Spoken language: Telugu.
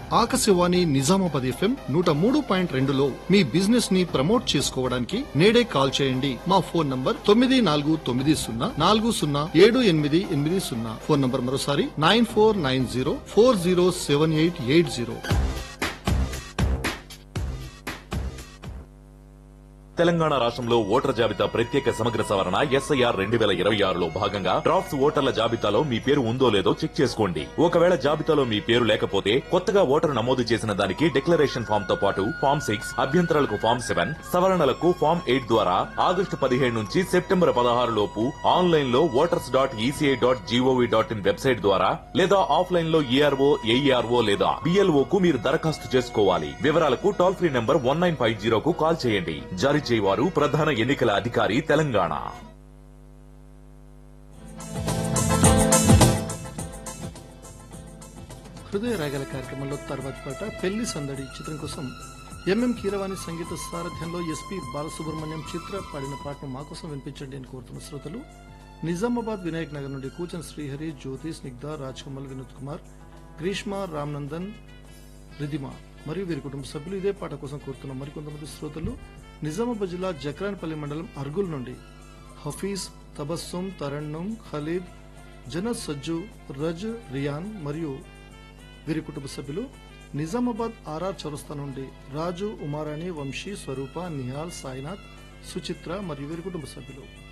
ఆకాశవాణి నిజామాబాద్ ఎఫ్ఎం నూట మూడు పాయింట్ రెండులో మీ బిజినెస్ ని ప్రమోట్ చేసుకోవడానికి నేడే కాల్ చేయండి మా ఫోన్ నంబర్ తొమ్మిది నాలుగు తొమ్మిది సున్నా నాలుగు సున్నా ఏడు ఎనిమిది ఎనిమిది సున్నా ఫోన్ నంబర్ మరోసారి nine four nine zero four zero seven eight eight zero Telangana రాష్ట్రంలో ఓటర్ జాబితా ప్రత్యేక సమగ్ర సవరణ ఎస్ఐఆర్ రెండు వేల ఇరవై ఆరులో భాగంగా డ్రాఫ్ట్స్ ఓటర్ల జాబితాలో మీ పేరు ఉందో లేదో చెక్ చేసుకోండి ఒకవేళ జాబితాలో మీ పేరు లేకపోతే కొత్తగా ఓటరు నమోదు చేసిన దానికి డిక్లరేషన్ ఫామ్ తో పాటు ఫామ్ సిక్స్ అభ్యంతరాలకు ఫామ్ సెవెన్ సవరణలకు ఫామ్ ఎయిట్ ద్వారా ఆగస్టు పదిహేడు నుంచి సెప్టెంబర్ పదహారు లోపు ఆన్లైన్ లో voters dot ECI dot GOV dot in website ద్వారా లేదా ఆఫ్లైన్ లో ఈఆర్ఓ ఏఈఆర్ఓ లేదా బిఎల్ఓ కు మీరు దరఖాస్తు చేసుకోవాలి వివరాలకు toll free number one nine five జీరోకు కాల్ చేయండి జారీ చేయవారు ప్రధాన ఎన్నికల అధికారి తెలంగాణ హృదయ రాగల కార్యక్రమంలో తర్వాతి పాట పెళ్లి సందడి చిత్రం కోసం ఎంఎం కీరవాణి సంగీత సారథ్యంలో ఎస్పి బాలసుబ్రహ్మణ్యం చిత్ర పాడిన పాటను మా కోసం వినిపించండి అని కోరుతున్న శ్రోతలు నిజామాబాద్ వినాయక్ నగర్ నుండి కూచన్ శ్రీహరి జ్యోతి స్నిగ్ధ రాజ్ కమల్ వినోద్ కుమార్ గ్రీష్మ రామ్నందన్ రిధిమా మరియు వీరి కుటుంబ సభ్యులు ఇదే పాట కోసం కోరుతున్న మరికొంతమంది శ్రోతలు నిజామాబాద్ జిల్లా జక్రాన్పల్లి మండలం అర్గుల్ నుండి హఫీజ్ తబస్సుం తరణ్ణం ఖలీద్ జనత్ సజ్జు రజ్ రియాన్ మరియు వీరి కుటుంబ సభ్యులు నిజామాబాద్ ఆర్ఆర్ చౌరస్తా నుండి రాజు ఉమారాణి వంశీ స్వరూప నిహాల్ సాయినాథ్ సుచిత్ర మరియు వీరి కుటుంబ సభ్యులు